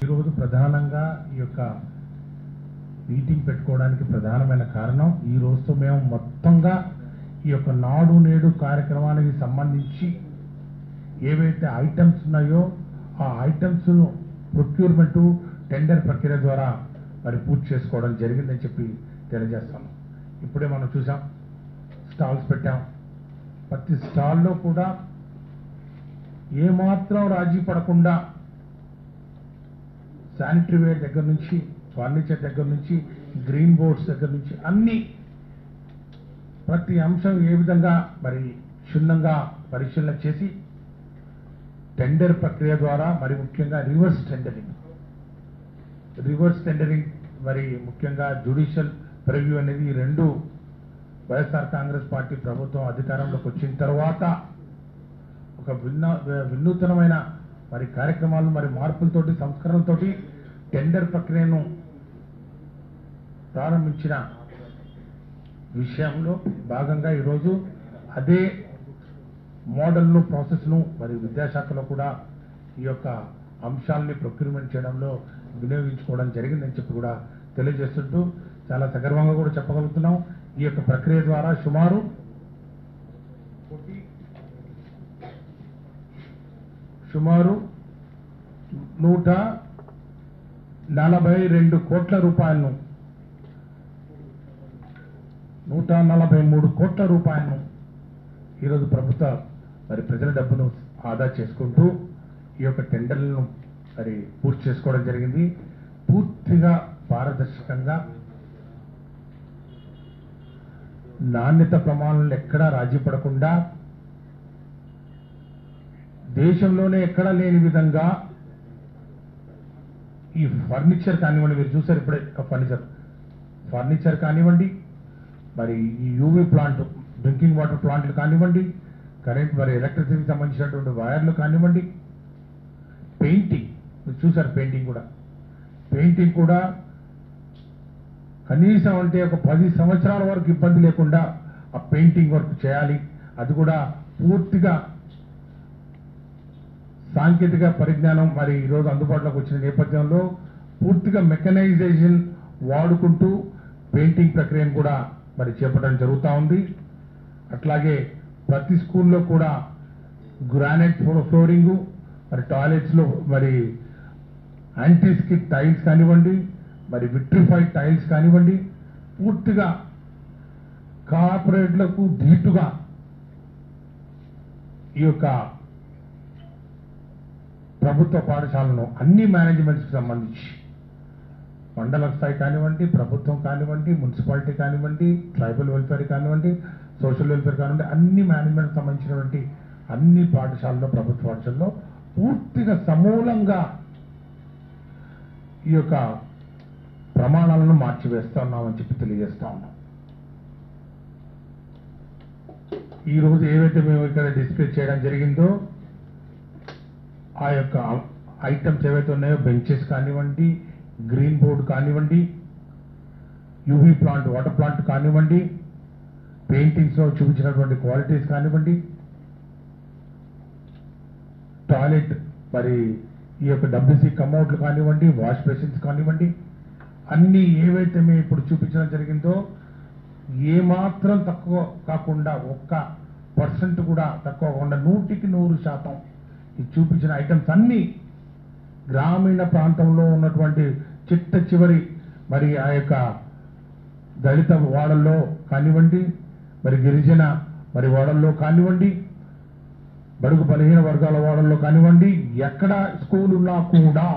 ఈరోజు ప్రధానంగా ఈ యొక్క మీటింగ్ పెట్టుకోవడానికి ప్రధానమైన కారణం ఈ రోజుతో మేము మొత్తంగా ఈ యొక్క నాడు నేడు కార్యక్రమానికి సంబంధించి ఏవైతే ఐటమ్స్ ఉన్నాయో ఆ ఐటమ్స్ ప్రొక్యూర్మెంట్ టెండర్ ప్రక్రియ ద్వారా మరి పూర్తి చేసుకోవడం జరిగిందని చెప్పి తెలియజేస్తాను ఇప్పుడే మనం చూసాం స్టాల్స్ పెట్టాం ప్రతి స్టాల్లో కూడా ఏమాత్రం రాజీ పడకుండా శానిటరీ వేర్ దగ్గర నుంచి ఫర్నిచర్ దగ్గర నుంచి గ్రీన్ బోర్డ్స్ దగ్గర నుంచి అన్ని ప్రతి అంశం ఏ విధంగా మరి క్షుణ్ణంగా పరిశీలన చేసి టెండర్ ప్రక్రియ ద్వారా మరి ముఖ్యంగా రివర్స్ టెండరింగ్ రివర్స్ టెండరింగ్ మరి ముఖ్యంగా జ్యుడిషియల్ ప్రివ్యూ అనేది ఈ రెండు వైఎస్ఆర్ కాంగ్రెస్ పార్టీ ప్రభుత్వం అధికారంలోకి వచ్చిన తర్వాత ఒక విన్న వినూతనమైన మరి కార్యక్రమాలు మరి మార్పులతోటి సంస్కరణలతోటి టెండర్ ప్రక్రియను ప్రారంభించిన విషయంలో భాగంగా ఈరోజు అదే మోడల్ను ప్రాసెస్ను మరి విద్యాశాఖలో కూడా ఈ యొక్క అంశాలని ప్రొక్యూర్మెంట్ చేయడంలో వినియోగించుకోవడం జరిగిందని చెప్పి కూడా తెలియజేస్తుంటూ చాలా సగర్వంగా కూడా చెప్పగలుగుతున్నాం ఈ యొక్క ప్రక్రియ ద్వారా సుమారు సుమారు నూట నలభై రెండు కోట్ల రూపాయలను నూట నలభై మూడు కోట్ల రూపాయలను ఈరోజు ప్రభుత్వ మరి ప్రజల డబ్బును ఆదా చేసుకుంటూ ఈ యొక్క టెండర్లను మరి పూర్తి చేసుకోవడం జరిగింది పూర్తిగా పారదర్శకంగా నాణ్యత ప్రమాణాలను ఎక్కడా రాజీ పడకుండా దేశంలోనే ఎక్కడా లేని విధంగా ఈ ఫర్నిచర్ కానివ్వండి మీరు చూసారు ఇప్పుడే ఫర్నిచర్ ఫర్నిచర్ కానివ్వండి మరి ఈ యూవీ ప్లాంట్ డ్రింకింగ్ వాటర్ ప్లాంట్లు కానివ్వండి కరెంట్ మరి ఎలక్ట్రిసిటీకి సంబంధించినటువంటి వైర్లు కానివ్వండి పెయింటింగ్ మీరు చూసారు పెయింటింగ్ కూడా పెయింటింగ్ కూడా కనీసం అంటే ఒక పది సంవత్సరాల వరకు ఇబ్బంది లేకుండా ఆ పెయింటింగ్ వర్క్ చేయాలి అది కూడా పూర్తిగా సాంకేతిక పరిజ్ఞానం మరి ఈరోజు అందుబాటులోకి వచ్చిన నేపథ్యంలో పూర్తిగా మెకనైజేషన్ వాడుకుంటూ పెయింటింగ్ ప్రక్రియను కూడా మరి చేపట్టడం జరుగుతూ ఉంది అట్లాగే ప్రతి స్కూల్లో కూడా గ్రానైట్ ఫ్లోరింగ్ మరి టాయిలెట్స్లో మరి యాంటీస్కిట్ టైల్స్ కానివ్వండి మరి విట్రిఫైడ్ టైల్స్ కానివ్వండి పూర్తిగా కార్పొరేట్లకు ధీటుగా ఈ యొక్క ప్రభుత్వ పాఠశాలను అన్ని మేనేజ్మెంట్స్కి సంబంధించి మండల స్థాయి కానివ్వండి ప్రభుత్వం కానివ్వండి మున్సిపాలిటీ కానివ్వండి ట్రైబల్ వెల్ఫేర్ కానివ్వండి సోషల్ వెల్ఫేర్ కానివ్వండి అన్ని మేనేజ్మెంట్ సంబంధించినటువంటి అన్ని పాఠశాలలో ప్రభుత్వ పాఠశాలలో పూర్తిగా సమూలంగా ఈ యొక్క ప్రమాణాలను మార్చివేస్తా ఉన్నామని చెప్పి తెలియజేస్తా ఉన్నాం ఈ రోజు ఏవైతే మేము ఇక్కడ డిస్ప్లే చేయడం జరిగిందో ఆ యొక్క ఐటమ్స్ ఏవైతే ఉన్నాయో బెంచెస్ కానివ్వండి గ్రీన్ బోర్డ్ కానివ్వండి యూవీ ప్లాంట్ వాటర్ ప్లాంట్ కానివ్వండి పెయింటింగ్స్ లో చూపించినటువంటి క్వాలిటీస్ కానివ్వండి టాయిలెట్ మరి ఈ యొక్క డబ్ల్యూసీ కమౌట్లు కానివ్వండి వాష్ బేసిన్స్ కానివ్వండి అన్ని ఏవైతే మేము ఇప్పుడు చూపించడం జరిగిందో ఏమాత్రం తక్కువ కాకుండా ఒక్క పర్సెంట్ కూడా తక్కువ కాకుండా నూటికి నూరు శాతం ఈ చూపించిన ఐటమ్స్ అన్ని గ్రామీణ ప్రాంతంలో ఉన్నటువంటి చిట్ట చివరి మరి ఆ యొక్క దళిత వాడల్లో కానివ్వండి మరి గిరిజన మరి వాడల్లో కానివ్వండి బడుగు బలహీన వర్గాల వాడల్లో కానివ్వండి ఎక్కడ స్కూల్ ఉన్నా కూడా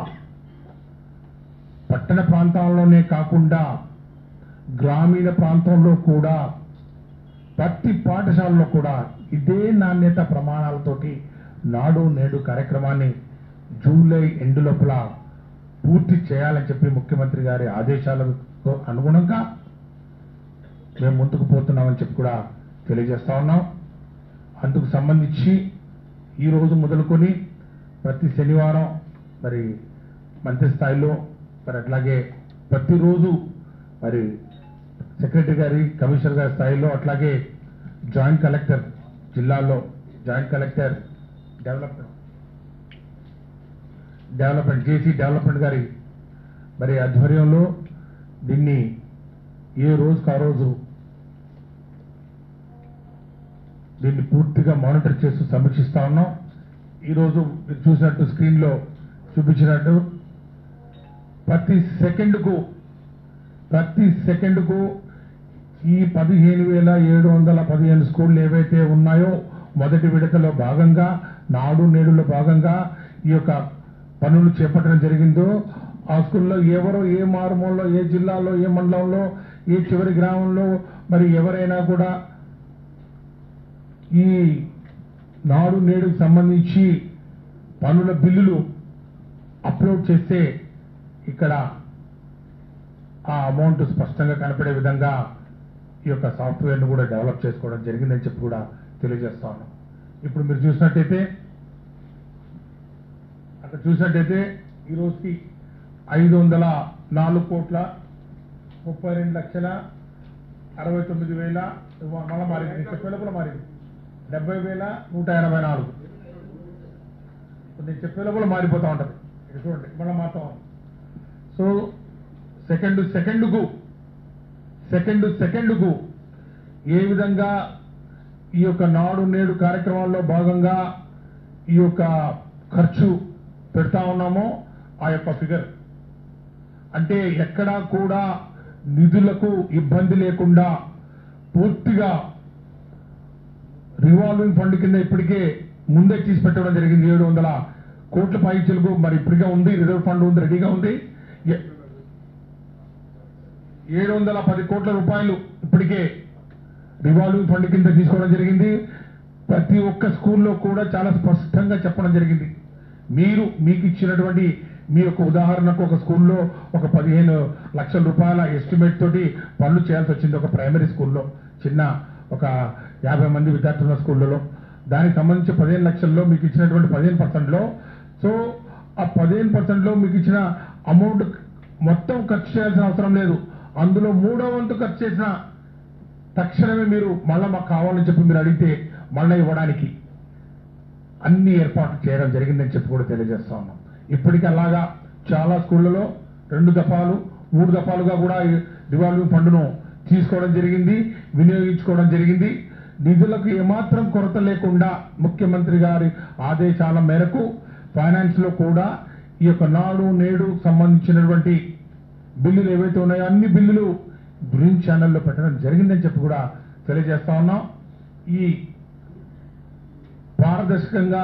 పట్టణ ప్రాంతాల్లోనే కాకుండా గ్రామీణ ప్రాంతంలో కూడా ప్రతి పాఠశాలలో కూడా ఇదే నాణ్యత ప్రమాణాలతోటి నాడు నేడు కార్యక్రమాన్ని జూలై ఎండు లోపల పూర్తి చేయాలని చెప్పి ముఖ్యమంత్రి గారి ఆదేశాలకు అనుగుణంగా మేము ముందుకు పోతున్నామని చెప్పి కూడా తెలియజేస్తా ఉన్నాం అందుకు సంబంధించి ఈ రోజు మొదలుకొని ప్రతి శనివారం మరి మంత్రి స్థాయిలో మరి అట్లాగే ప్రతిరోజు మరి సెక్రటరీ గారి కమిషనర్ గారి స్థాయిలో అట్లాగే జాయింట్ కలెక్టర్ జిల్లాలో joint collector development development JC development గారి మరి ఆధ్వర్యంలో దీన్ని ఏ రోజుకు ఆ రోజు దీన్ని పూర్తిగా మానిటర్ చేస్తూ సమీక్షిస్తా ఉన్నాం ఈరోజు మీరు చూసినట్టు స్క్రీన్లో చూపించినట్టు ప్రతి సెకండ్కు ప్రతి సెకండ్కు ఈ పదిహేను వేల ఏడు వందల పదిహేను స్కూళ్ళు ఏవైతే ఉన్నాయో మొదటి విడతలో భాగంగా నాడు నేడులో భాగంగా ఈ యొక్క పనులు చేపట్టడం జరిగిందో ఆ స్కూల్లో ఎవరో ఏ మారుమూలలో ఏ జిల్లాలో ఏ మండలంలో ఏ చివరి గ్రామంలో మరి ఎవరైనా కూడా ఈ నాడు నేడుకు సంబంధించి పనుల బిల్లులు అప్లోడ్ చేస్తే ఇక్కడ ఆ అమౌంట్ స్పష్టంగా కనపడే విధంగా ఈ యొక్క సాఫ్ట్వేర్ను కూడా డెవలప్ చేసుకోవడం జరిగిందని చెప్పి కూడా తెలియజేస్తా ఉన్నాం ఇప్పుడు మీరు చూసినట్టయితే అక్కడ చూసినట్టయితే ఈ రోజుకి ఐదు వందల నాలుగు కోట్ల ముప్పై రెండు లక్షల అరవై తొమ్మిది వేల మళ్ళీ మారింది నేను చెప్పేలో కూడా మారింది డెబ్బై వేల నూట ఎనభై నాలుగు ఇప్పుడు నేను చెప్పేలో కూడా మారిపోతా ఉంటది ఇక్కడ చూడండి మళ్ళీ మారుతా ఉంది సో సెకండ్ సెకండ్కు సెకండ్ సెకండ్కు ఏ విధంగా ఈ యొక్క నాడు నేడు కార్యక్రమాల్లో భాగంగా ఈ యొక్క ఖర్చు పెడతా ఉన్నామో ఆ యొక్క ఫిగర్ అంటే ఎక్కడా కూడా నిధులకు ఇబ్బంది లేకుండా పూర్తిగా రివాల్వింగ్ ఫండ్ కింద ఇప్పటికే ముందే తీసి పెట్టడం జరిగింది ఏడు వందల కోట్ల పైచలకు మరి ఇప్పటికే ఉంది రిజర్వ్ ఫండ్ ఉంది రెడీగా ఉంది ఎ- ఏడు వందల పది కోట్ల రూపాయలు ఇప్పటికే రివాల్వింగ్ ఫండ్ కింద తీసుకోవడం జరిగింది ప్రతి ఒక్క స్కూల్లో కూడా చాలా స్పష్టంగా చెప్పడం జరిగింది మీరు మీకు ఇచ్చినటువంటి మీ యొక్క ఉదాహరణకు ఒక స్కూల్లో ఒక పదిహేను లక్షల రూపాయల ఎస్టిమేట్ తోటి పనులు చేయాల్సి వచ్చింది ఒక ప్రైమరీ స్కూల్లో చిన్న ఒక యాభై మంది విద్యార్థులు ఉన్న స్కూళ్ళలో దానికి సంబంధించి పదిహేను లక్షల్లో మీకు ఇచ్చినటువంటి పదిహేను పర్సెంట్లో సో ఆ పదిహేను పర్సెంట్లో మీకు ఇచ్చిన అమౌంట్ మొత్తం ఖర్చు చేయాల్సిన అవసరం లేదు అందులో మూడో వంతు ఖర్చు చేసిన తక్షణమే మీరు మళ్ళీ మాకు కావాలని చెప్పి మీరు అడిగితే మళ్ళీ ఇవ్వడానికి అన్ని ఏర్పాట్లు చేయడం జరిగిందని చెప్పి కూడా తెలియజేస్తా ఉన్నాం ఇప్పటికీ అలాగా చాలా స్కూళ్ళలో రెండు దఫాలు మూడు దఫాలుగా కూడా ఈ రివాల్వింగ్ ఫండ్ను తీసుకోవడం జరిగింది వినియోగించుకోవడం జరిగింది నిధులకు ఏమాత్రం కొరత లేకుండా ముఖ్యమంత్రి గారి ఆదేశాల మేరకు ఫైనాన్స్ లో కూడా ఈ యొక్క నాడు నేడు సంబంధించినటువంటి బిల్లులు ఏవైతే ఉన్నాయో అన్ని బిల్లులు గ్రీన్ ఛానల్లో పెట్టడం జరిగిందని చెప్పి కూడా తెలియజేస్తా ఉన్నాం ఈ పారదర్శకంగా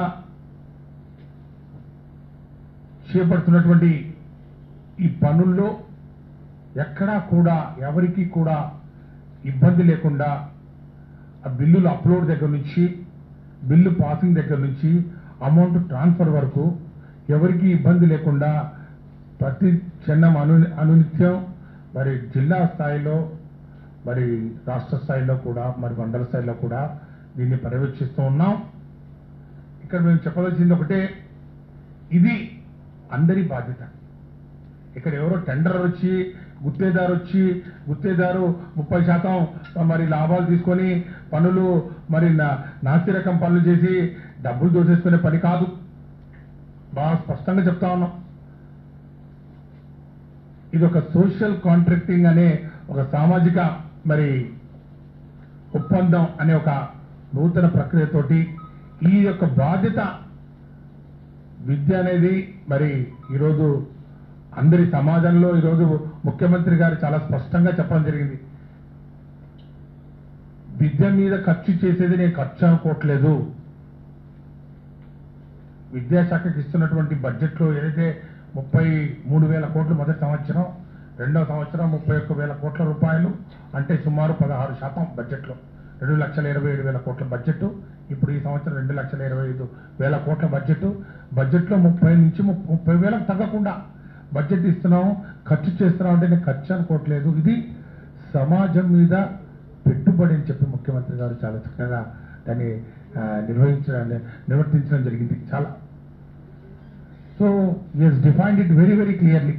చేపడుతున్నటువంటి ఈ పనుల్లో ఎక్కడా కూడా ఎవరికి కూడా ఇబ్బంది లేకుండా ఆ బిల్లులు అప్లోడ్ దగ్గర నుంచి బిల్లు పాసింగ్ దగ్గర నుంచి అమౌంట్ ట్రాన్స్ఫర్ వరకు ఎవరికి ఇబ్బంది లేకుండా ప్రతి క్షణం అను అనునిత్యం మరి జిల్లా స్థాయిలో మరి రాష్ట్ర స్థాయిలో కూడా మరి మండల స్థాయిలో కూడా దీన్ని పర్యవేక్షిస్తూ ఉన్నాం ఇక్కడ మేము చెప్పదలసింది ఒకటే ఇది అందరి బాధ్యత ఇక్కడ ఎవరో టెండర్ వచ్చి గుత్తేదారు వచ్చి గుత్తేదారు ముప్పై శాతం మరి లాభాలు తీసుకొని పనులు మరి నా- నాస్తి రకం పనులు చేసి డబ్బులు దోసేసుకునే పని కాదు బాగా స్పష్టంగా చెప్తా ఉన్నాం ఇది ఒక సోషల్ కాంట్రాక్టింగ్ అనే ఒక సామాజిక మరి ఒప్పందం అనే ఒక నూతన ప్రక్రియతోటి ఈ యొక్క బాధ్యత విద్య అనేది మరి ఈరోజు అందరి సమాజంలో ఈరోజు ముఖ్యమంత్రి గారు చాలా స్పష్టంగా చెప్పడం జరిగింది విద్య మీద ఖర్చు చేసేది నేను ఖర్చు అనుకోవట్లేదు విద్యాశాఖకి ఇస్తున్నటువంటి బడ్జెట్లో ఏదైతే ముప్పై మూడు వేల కోట్లు మొదటి సంవత్సరం రెండో సంవత్సరం ముప్పై ఒక్క వేల కోట్ల రూపాయలు అంటే సుమారు పదహారు శాతం బడ్జెట్లో రెండు లక్షల ఇరవై ఏడు వేల కోట్ల బడ్జెట్ ఇప్పుడు ఈ సంవత్సరం రెండు లక్షల ఇరవై ఐదు వేల కోట్ల బడ్జెట్ బడ్జెట్లో ముప్పై నుంచి ముప్ప- ముప్పై వేలకు తగ్గకుండా బడ్జెట్ ఇస్తున్నాం ఖర్చు చేస్తున్నాం అంటే నేను ఖర్చు అనుకోవట్లేదు ఇది సమాజం మీద పెట్టుబడి అని చెప్పి ముఖ్యమంత్రి గారు చాలా చక్కగా దాన్ని ఆ, నిర్వహించడం నిర్వర్తించడం జరిగింది చాలా so as defined it very very clearly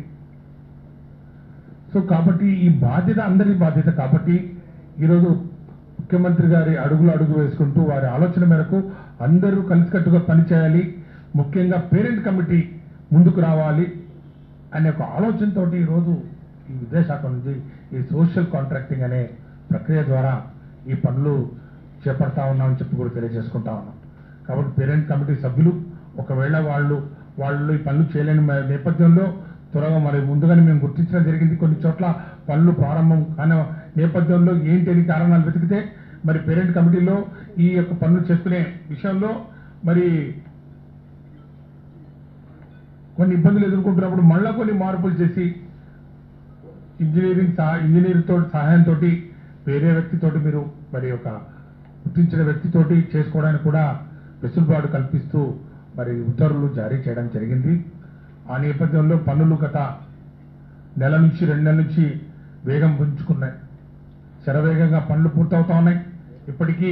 so కాబట్టి ఈ బాధ్యత అందరి బాధ్యత కాబట్టి ఈరోజు ముఖ్యమంత్రి గారి అడుగులు అడుగు వేసుకుంటూ వారి ఆలోచన మేరకు అందరూ కలిసికట్టుగా పనిచేయాలి ముఖ్యంగా పేరెంట్ కమిటీ ముందుకు రావాలి అనే ఒక ఆలోచనతోటి ఈరోజు ఈ విద్యాశాఖ నుంచి ఈ సోషల్ కాంట్రాక్టింగ్ అనే ప్రక్రియ ద్వారా ఈ పనులు చేపడతా ఉన్నామని చెప్పి కూడా తెలియజేసుకుంటా ఉన్నాం కాబట్టి పేరెంట్ కమిటీ సభ్యులు ఒకవేళ వాళ్ళు వాళ్ళు ఈ పనులు చేయలేని మ- నేపథ్యంలో త్వరగా మరి ముందుగానే మేము గుర్తించడం జరిగింది కొన్ని చోట్ల పనులు ప్రారంభం కాని నేపథ్యంలో ఏంటి అని కారణాలు వెతికితే మరి పేరెంట్ కమిటీలో ఈ యొక్క పనులు చేసుకునే విషయంలో మరి కొన్ని ఇబ్బందులు ఎదుర్కొంటున్నప్పుడు మళ్ళా కొన్ని మార్పులు చేసి ఇంజనీరింగ్ సహా ఇంజనీర్ తోటి సహాయంతో వేరే వ్యక్తితోటి మీరు మరి ఒక గుర్తించిన వ్యక్తితోటి చేసుకోవడానికి కూడా వెసులుబాటు కల్పిస్తూ మరి ఉత్తర్వులు జారీ చేయడం జరిగింది ఆ నేపథ్యంలో పనులు గత నెల నుంచి రెండు నెలల నుంచి వేగం పుంజుకున్నాయి శరవేగంగా పనులు పూర్తవుతా ఉన్నాయి ఇప్పటికీ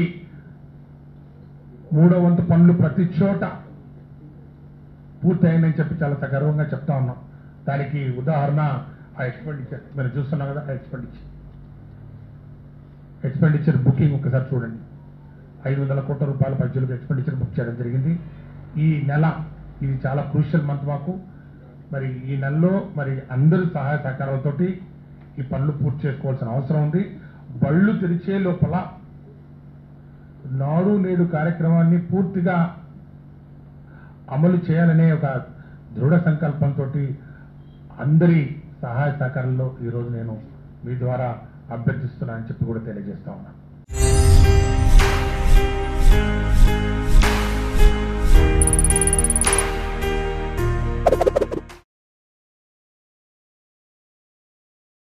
మూడో వంతు పనులు ప్రతి చోట పూర్తయిందని చెప్పి చాలా సగర్వంగా చెప్తా ఉన్నాం దానికి ఉదాహరణ ఆ ఎక్స్పెండిచర్ మీరు చూస్తున్నాం కదా ఆ ఎక్స్పెండిచర్ ఎక్స్పెండిచర్ బుకింగ్ ఒకసారి చూడండి ఐదు వందల కోట్ల రూపాయల పద్యులకు ఎక్స్పెండిచర్ బుక్ చేయడం జరిగింది ఈ నెల ఇది చాలా క్రూషియల్ మంత్ మాకు మరి ఈ నెలలో మరి అందరి సహాయ సహకారాలతోటి ఈ పనులు పూర్తి చేసుకోవాల్సిన అవసరం ఉంది బళ్ళు తెరిచే లోపల నాడు నేడు కార్యక్రమాన్ని పూర్తిగా అమలు చేయాలనే ఒక దృఢ సంకల్పంతో అందరి సహాయ సహకారంలో ఈరోజు నేను మీ ద్వారా అభ్యర్థిస్తున్నానని చెప్పి కూడా తెలియజేస్తా ఉన్నాను